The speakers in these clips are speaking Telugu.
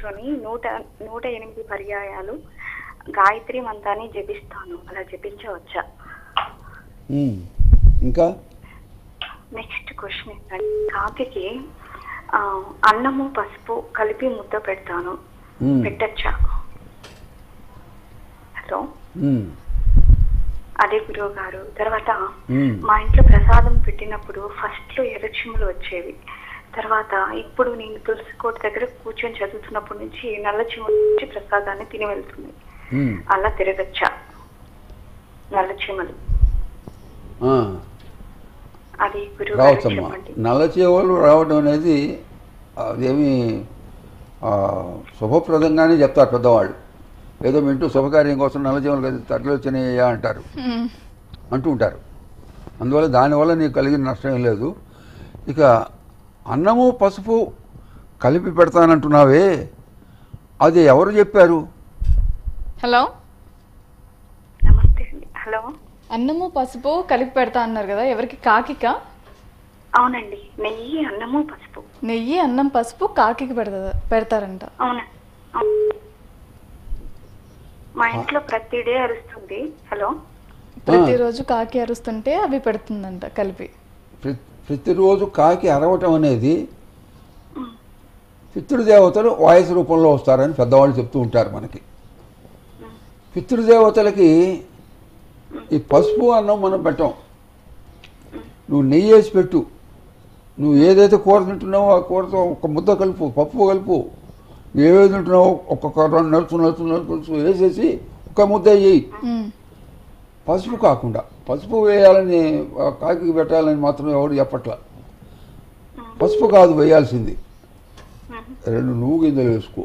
కూర్చొని నూట నూట ఎనిమిది పర్యాయాలు గాయత్రి మంత్రాన్ని జపిస్తాను అలా జపించవచ్చా ఉమ్. ఇంకా నెక్స్ట్ క్వశ్చన్ ఏంటంటే కాకికి ఆ, అన్నము పసుపు కలిపి ముద్ద పెడతాను ఉమ్. పెట్టచ్చా హలో ఉమ్. అదే గురువు గారు తర్వాత ఉమ్. మా ఇంట్లో ప్రసాదం పెట్టినప్పుడు ఫస్ట్ లో ఎర్రచిమ్ములు వచ్చేవి తర్వాత ఇప్పుడు నేను తులసి కోట దగ్గర కూర్చొని చదువుతున్నప్పటి నుంచి నల్ల చిమ్ములు నుంచి ప్రసాదాన్ని తిని వెళ్తుంది ఉమ్. అలా తిరగచ్చా నల్ల చిమ్మలు ఆ. అది గురువు గారు రావచ్చమ్మా చెప్పండి నల్ల చేవలు రావడం అనేది అదేమి ఆ, శుభప్రదంగానే చెప్తారు పెద్దవాళ్ళు ఏదో మీ ఇంటూ శుభకార్యం కోసం నల్ల చేవలు కదా తరలి వచ్చినాయ్యా అంటారు అంటూ ఉంటారు అందువల్ల దానివల్ల నీకు కలిగిన నష్టం ఏం లేదు ఇక అన్నము పసుపు కలిపి పెడతానంటున్నావే అది ఎవరు చెప్పారు హలో నమస్తే అండి హలో అన్నము పసుపు కలిపి పెడతా అన్నారు కదా ఎవరికి కాకిక అవునండి నెయ్యి అన్నము పసుపు నెయ్యి అన్నం పసుపు కాకికి పెడతా పెడతారంట అవునా అవును. మా ఇంట్లో ప్రతి డే అరుస్తుంది హలో ప్రతిరోజు కాకి అరుస్తుంటే అవి పెడుతుందంట కలిపి ప్ర- ప్రతిరోజు కాకి అరవటం అనేది పితృదేవతలు వాయస్ రూపంలో వస్తారని పెద్దవాళ్ళు చెప్తూ ఉంటారు మనకి పితృదేవతలకి ఈ పసుపు అన్నం మనం పెట్టం నువ్వు నెయ్యి వేసి పెట్టు నువ్వు ఏదైతే కూర తింటున్నావో ఆ కూరతో ఒక ముద్ద కలుపు పప్పు కలుపు నువ్వు ఏవేది తింటున్నావో ఒక్కొక్క రెండు నలుసు నలుసు నలుసు వేసేసి ఒక ముద్ద వేయి ఉమ్. పసుపు కాకుండా పసుపు వేయాలని ఆ, కాకి పెట్టాలని మాత్రం ఎవరు చెప్పట్ల పసుపు కాదు వేయాల్సింది రెండు నువ్వు గింజలు వేసుకో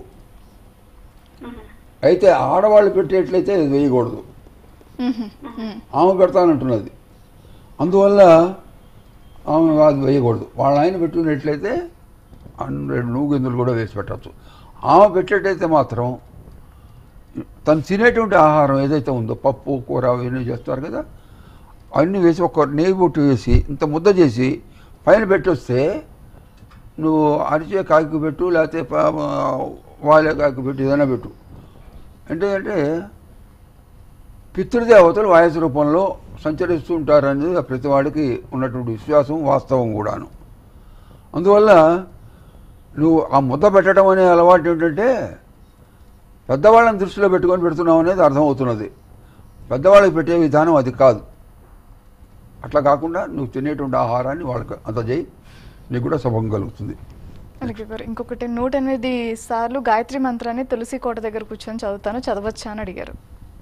అయితే ఆడవాళ్ళు పెట్టేట్లయితే అది వేయకూడదు ఉహు. ఉమ్. ఆమె పెడతానంటున్నది అందువల్ల ఆమె అది వేయకూడదు వాళ్ళ ఆయన పెట్టుకున్నట్లయితే అన్ని రెండు నువ్వు గింజలు కూడా వేసి పెట్టచ్చు ఆమె పెట్టేటైతే మాత్రం తను తినేటువంటి ఆహారం ఏదైతే ఉందో పప్పు కూర అవన్నీ చేస్తారు కదా అన్నీ వేసి ఒక నెయ్యి బొట్టు వేసి ఇంత ముద్ద చేసి పైన పెట్టొస్తే నువ్వు అరిచే కాకి పెట్టు లేకపోతే ప- వాలే కాకి పెట్టు ఏదైనా పెట్టు ఏంటంటే పితృదేవతలు వాయసు రూపంలో సంచరిస్తూ ఉంటారనేది ప్రతి వాడికి ఉన్నటువంటి విశ్వాసం వాస్తవం కూడాను అందువల్ల నువ్వు ఆ ముద్ద పెట్టడం అనే అలవాటు ఏంటంటే పెద్దవాళ్ళని దృష్టిలో పెట్టుకొని పెడుతున్నావు అనేది అర్థమవుతున్నది పెద్దవాళ్ళకి పెట్టే విధానం అది కాదు అట్లా కాకుండా నువ్వు తినేటువంటి ఆహారాన్ని వాళ్ళకి అందజేయి నీకు కూడా శుభం కలుగుతుంది అలాగే గారు ఇంకొకటి నూట ఎనిమిది సార్లు గాయత్రి మంత్రాన్ని తులసి కోట దగ్గర కూర్చొని చదువుతాను చదవచ్చా అని అడిగారు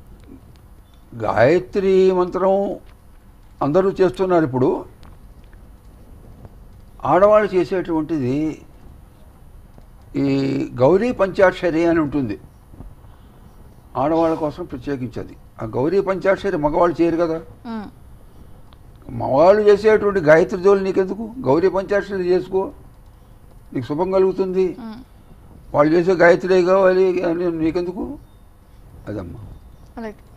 గాయత్రి మంత్రం అందరూ చేస్తున్నారు ఇప్పుడు ఆడవాళ్ళు చేసేటువంటిది ఈ గౌరీ పంచాక్షరి అని ఉంటుంది ఆడవాళ్ళ కోసం ప్రత్యేకించది ఆ గౌరీ పంచాక్షరి మగవాళ్ళు చేయరు కదా ఉమ్. మగవాళ్ళు చేసేటువంటి గాయత్రి జోలు నీకెందుకు గౌరీ పంచాక్షరి చేసుకో నీకు శుభం కలుగుతుంది ఉమ్. వాళ్ళు చేసే గాయత్రి కావాలి అని నీకెందుకు అదమ్మా అలాగే